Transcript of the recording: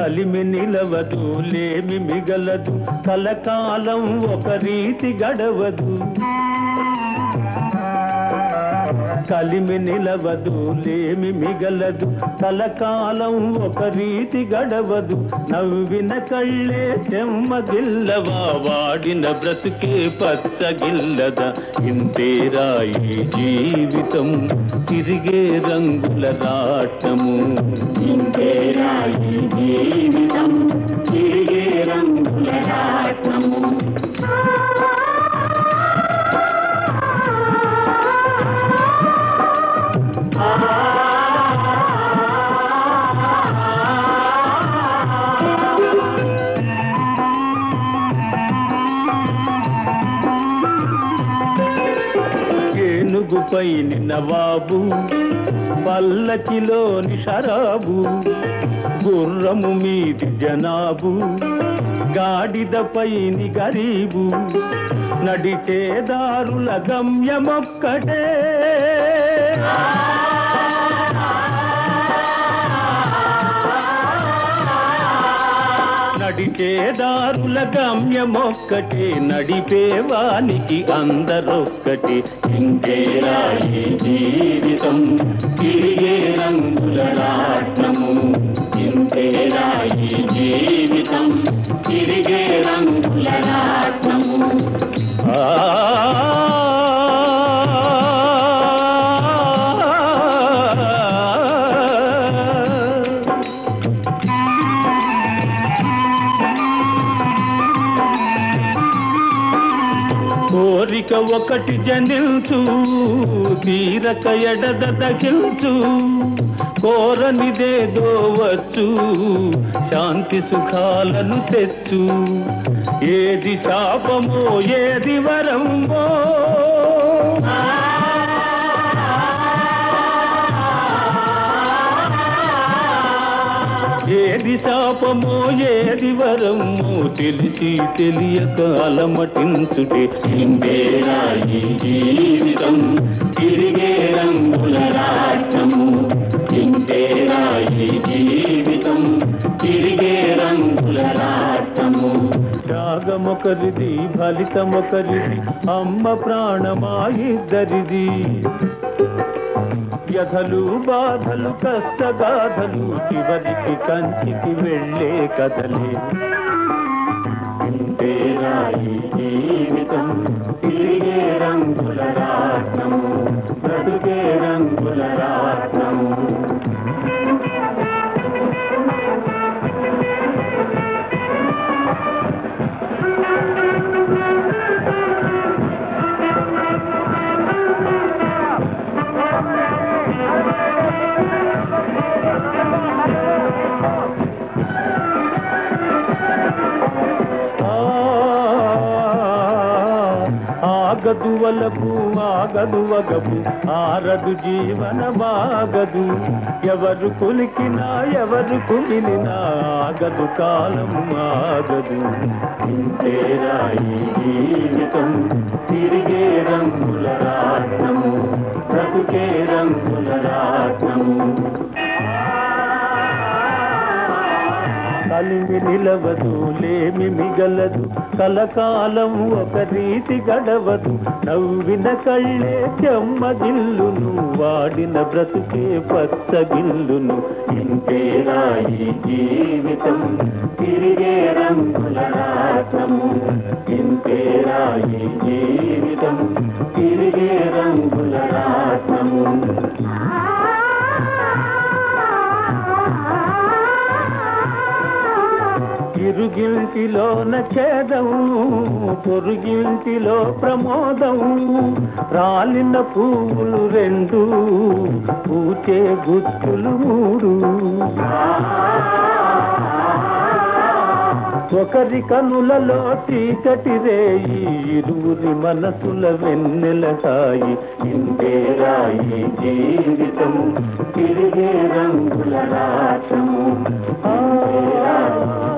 కలిమి నిలవదు లేమి మిగలదు కలకాలం ఒక రీతి గడవదు కలిమి నిలవదు లేమి మిగలదు కలకాలం ఒక రీతి గడవదు నవ్విన కళ్ళే చెమ్మగిల్లవా వాడిన బ్రతుకే పచ్చగిల్లదా ఇంతేరా ఈ జీవితం తిరిగే రంగుల రాటము ఇంతేరా ఈ జీవితం తిరిగే రంగుల రాట్నము ఏనుగుపై నవాబు పల్లకిలోని షరాబు గుర్రము మీది జనాబు గాడిదపైని గరీబు నడిచే దారుల గమ్యమొక్కటే నడిచే దారుల గమ్యమొక్కటే నడిపేవానికి అందరొక్కటి ఇంతేరా ఈ జీవితం తిరిగే రంగుల రాట్నము ఇంతేరా ఈ జీవితం తిరిగే రంగుల రాట్నము ఆ కోరిక ఒకటి జనిల్చు తీరక ఎడద దగిల్చు కోరనిదేదో వచ్చు శాంతి సుఖాలను తెచ్చు ఏది శాపమో ఏది వరమో ఏది శాపమో ఏది వరమో తెలిసి తెలియక అలమటించుటే ఇంతేరా ఈ జీవితం తిరిగే రంగుల రాట్నము ఇంతేరా ఈ జీవితం తిరిగే రంగుల రాట్నము త్యాగమొకరిది ఫలితమొకరిది అమ్మ ప్రాణమా ఇద్దరిది వ్యధలు బాధలు కష్టగాధలు చివరికి కంచికి వెళ్ళే కథలే ఇంతేరా ఈ జీవితం తిరిగే రంగుల రాట్నము బ్రతుకే రంగుల రాట్నము ఆ, ఆగదు వలపు ఆగదు వగపు ఆరదు జీవనమాగదు ఎవరు కులికినా ఎవరు కుమిలినా ఆగదు కాలం ఆగదు ఇంతేరా ఈ జీవితం తిరిగే రంగుల రాట్నము బ్రతుకే రంగుల రాట్నము కలిమి నిలవదు లేమి మిగలదు కలకాలం ఒక రీతి గడవదు నవ్విన కళ్ళే చెమ్మగిల్లును వాడిన బ్రతుకే పచ్చగిల్లును ఇంతేరా ఈ జీవితం తిరిగే రంగుల రాట్నము ఇంతేరా ఈ జీవితం తిరిగే రంగుల రాట్నము ఇరుగింటిలోన ఛేదం పొరుగింటిలో ప్రమోదం రాలిన పువ్వులు రెండు పూచే గుచ్చులు మూడు ఒకరి కనులలో చీకటి రేయి ఇరువురి మనసుల వెన్నెల హాయి ఇంతేరా ఈ జీవితం తిరిగే రంగుల రాట్నము ఇంతేరా ఈ